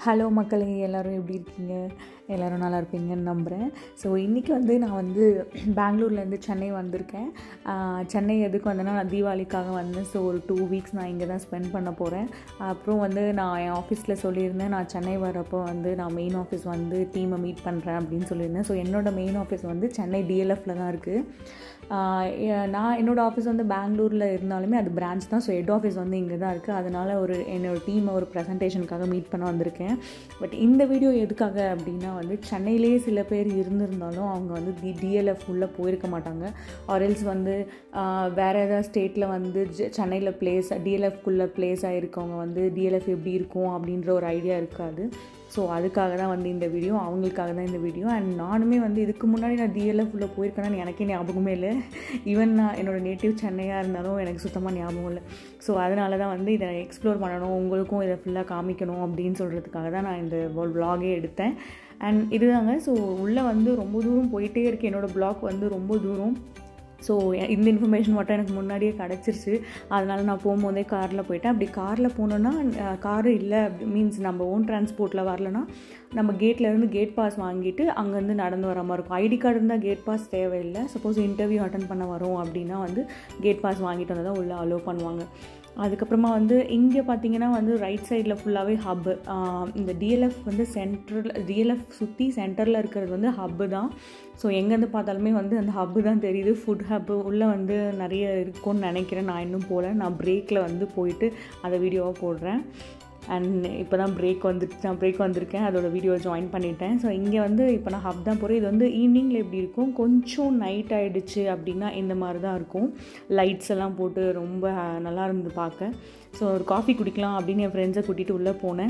hello மக்களே எல்லோரும் எப்படி இருக்கீங்க எல்லோரும் நல்லா இருப்பீங்கன்னு நம்புகிறேன் ஸோ இன்றைக்கி வந்து நான் வந்து பெங்களூர்லேருந்து சென்னை வந்திருக்கேன் ஆஹ் சென்னை எதுக்கு வந்தேன்னா நான் தீபாவளிக்காக வந்தேன் ஸோ ஒரு டூ வீக்ஸ் நான் இங்கே தான் ஸ்பெண்ட் பண்ண போகிறேன் அப்புறம் வந்து நான் என் ஆஃபீஸில் சொல்லியிருந்தேன் நான் சென்னை வரப்போ வந்து நான் மெயின் ஆஃபீஸ் வந்து டீமை மீட் பண்ணுறேன் அப்படின்னு சொல்லியிருந்தேன் ஸோ என்னோட மெயின் ஆஃபீஸ் வந்து சென்னை டிஎல்எஃப்பில் தான் இருக்குது ஆஹ் எ- நான் என்னோடய ஆஃபீஸ் வந்து பெங்களூரில் இருந்தாலுமே அது பிரான்ச் தான் ஸோ ஹெட் ஆஃபீஸ் வந்து இங்கே தான் இருக்குது அதனால் ஒரு என்னோடய டீமை ஒரு ப்ரெசன்டேஷனுக்காக மீட் பண்ண வந்திருக்கேன் பட் இந்த வீடியோ எதுக்காக அப்படின்னா வந்து சென்னையிலேயே சில பேர் இருந்திருந்தாலும் அவங்க வந்து டி டிஎல்எஃப் உள்ளே போயிருக்க மாட்டாங்க ஆர்எல்ஸ் வந்து ஆஹ் வேறு ஏதாவது ஸ்டேட்டில் வந்து ஜ- சென்னையில் பிளேஸ் டிஎல்எஃப்குள்ளே பிளேஸ் ஆகிருக்கவங்க வந்து டிஎல்எஃப் எப்படி இருக்கும் அப்படின்ற ஒரு ஐடியா இருக்காது ஸோ அதுக்காக தான் வந்து இந்த வீடியோ அவங்களுக்காக தான் இந்த வீடியோ அண்ட் நானுமே வந்து இதுக்கு முன்னாடி நான் டிஎல்எஃப் உள்ள போயிருக்கேன்னு எனக்கே ஞாபகமே இல்லை ஈவன் நான் என்னோடய நேட்டிவ் சென்னையாக இருந்தாலும் எனக்கு சுத்தமாக ஞாபகம் இல்லை ஸோ அதனால தான் வந்து இதை எக்ஸ்ப்ளோர் பண்ணணும் உங்களுக்கும் இதை ஃபுல்லாக காமிக்கணும் அப்படின்னு சொல்கிறதுக்காக தான் நான் இந்த vlog-ஏ எடுத்தேன் அண்ட் இதுதாங்க ஸோ உள்ளே வந்து ரொம்ப தூரம் போயிட்டே இருக்கு என்னோடய பிளாக் வந்து ரொம்ப தூரம் ஸோ இந்த இன்ஃபர்மேஷன் மட்டும் எனக்கு முன்னாடியே கிடச்சிருச்சு அதனால நான் போகும்போதே காரில் போயிட்டேன் அப்படி காரில் போனோன்னா காரு இல்லை மீன்ஸ் நம்ம ஓன் டிரான்ஸ்போர்ட்டில் வரலன்னா நம்ம கேட்ல இருந்து கேட் பாஸ் வாங்கிட்டு அங்கேருந்து நடந்து வர மாதிரி இருக்கும் ஐடி கார்டு இருந்தால் கேட் பாஸ் தேவையில்லை சப்போஸ் இன்டர்வியூ அட்டன் பண்ண வரோம் அப்படின்னா வந்து கேட் பாஸ் வாங்கிட்டு வந்தால் தான் உள்ளே அலோவ் பண்ணுவாங்க அதுக்கப்புறமா வந்து இங்கே பார்த்தீங்கன்னா வந்து ரைட் சைடில் ஃபுல்லாகவே ஹப்பு இந்த டிஎல்எஃப் வந்து சென்ட்ரல் டிஎல்எஃப் சுற்றி சென்டரில் இருக்கிறது வந்து ஹப்பு தான் ஸோ எங்கேருந்து பார்த்தாலுமே வந்து அந்த ஹப்பு தான் தெரியுது ஃபுட் ஹப்பு உள்ளே வந்து நிறைய இருக்கும்னு நினைக்கிறேன் நான் இன்னும் போகல நான் பிரேக்கில் வந்து போயிட்டு அதை வீடியோவாக போடுறேன் அண்ட் இப்போ தான் பிரேக் வந்துட்டு நான் பிரேக் வந்திருக்கேன் அதோட வீடியோ ஜாயின் பண்ணிட்டேன் ஸோ இங்கே வந்து இப்போ நான் ஹப் தான் போகிறேன் இது வந்து ஈவினிங்கில் எப்படி இருக்கும் கொஞ்சம் நைட் ஆகிடுச்சு அப்படின்னா இந்த மாதிரி தான் இருக்கும் லைட்ஸ் எல்லாம் போட்டு ரொம்ப நல்லா இருந்தது பார்க்க ஸோ ஒரு காஃபி குடிக்கலாம் அப்படின்னு என் ஃப்ரெண்ட்ஸை கூட்டிகிட்டு உள்ளே போனேன்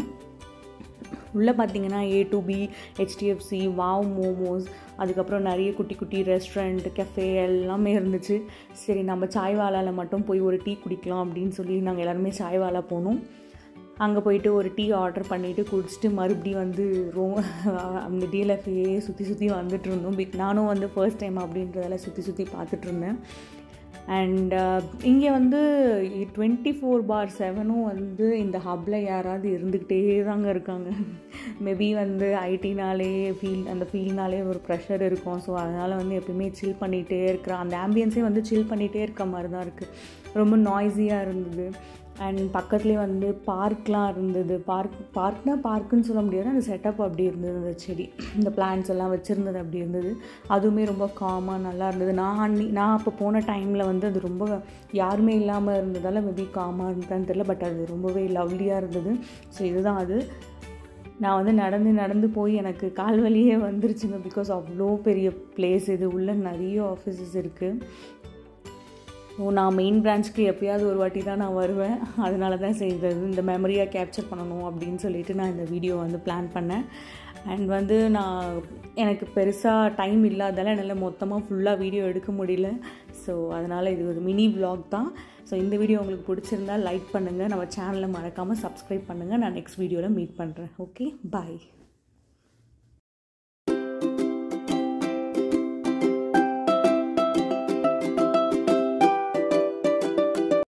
உள்ளே பார்த்தீங்கன்னா A to B HDFC wow momos அதுக்கப்புறம் நிறைய குட்டி குட்டி ரெஸ்டாரண்ட் கெஃபே எல்லாமே இருந்துச்சு சரி நம்ம சாய்வாலாவில் மட்டும் போய் ஒரு டீ குடிக்கலாம் அப்படின்னு சொல்லி நாங்கள் எல்லாருமே சாய்வாலா போனோம் அங்கே போயிட்டு ஒரு டீ ஆர்டர் பண்ணிவிட்டு குடிச்சிட்டு மறுபடியும் வந்து ரோ அந்த டிஎல்எஃப்ஏ சுற்றி சுற்றி வந்துட்டு இருந்தோம் பிக் நானும் வந்து ஃபர்ஸ்ட் டைம் அப்படின்றதால சுற்றி சுற்றி பார்த்துட்டு இருந்தேன் அண்ட் இங்கே வந்து டுவெண்ட்டி ஃபோர் பார் செவனும் வந்து இந்த ஹப்பில் யாராவது இருந்துக்கிட்டே தாங்க இருக்காங்க மேபி வந்து ஐடினாலே ஃபீல் அந்த ஃபீல்னாலே ஒரு ப்ரெஷர் இருக்கும் ஸோ அதனால் வந்து எப்பயுமே சில் பண்ணிகிட்டே இருக்கிற அந்த ஆம்பியன்ஸே வந்து சில் பண்ணிகிட்டே இருக்க மாதிரி தான் இருக்குது ரொம்ப நாய்ஸியாக இருந்தது அண்ட் பக்கத்துலேயே வந்து பார்க்லாம் இருந்தது பார்க் பார்க்னா பார்க்குன்னு சொல்ல முடியாது அந்த செட்டப் அப்படி இருந்தது அந்த செடி இந்த பிளான்ஸ் எல்லாம் வச்சுருந்தது அப்படி இருந்தது அதுவுமே ரொம்ப காமாக நல்லா இருந்தது நான் அன்னி நான் அப்போ போன டைமில் வந்து அது ரொம்ப யாருமே இல்லாமல் இருந்ததால் மேபி காமாக இருந்ததான்னு தெரியல பட் அது ரொம்பவே லவ்லியாக இருந்தது ஸோ இதுதான் அது நான் வந்து நடந்து நடந்து போய் எனக்கு கால் வலியே வந்துருச்சுங்க பிகாஸ் அவ்வளோ பெரிய பிளேஸ் இது உள்ள நிறைய ஆஃபீஸஸ் இருக்குது ஓ நான் மெயின் பிரான்ச்சுக்கு எப்பயாவது ஒரு வாட்டி தான் நான் வருவேன் அதனால தான் செய்தது இந்த மெமரியாக கேப்சர் பண்ணணும் அப்படின்னு சொல்லிட்டு நான் இந்த வீடியோ வந்து பிளான் பண்ணேன் அண்ட் வந்து நான் எனக்கு பெருசாக டைம் இல்லாதால என்னால் மொத்தமாக ஃபுல்லாக வீடியோ எடுக்க முடியல ஸோ அதனால் இது ஒரு மினி vlog தான் ஸோ இந்த வீடியோ உங்களுக்கு பிடிச்சிருந்தா லைக் பண்ணுங்கள் நம்ம சேனலை மறக்காமல் சப்ஸ்கிரைப் பண்ணுங்கள் நான் நெக்ஸ்ட் வீடியோவில் மீட் பண்ணுறேன் ஓகே பாய்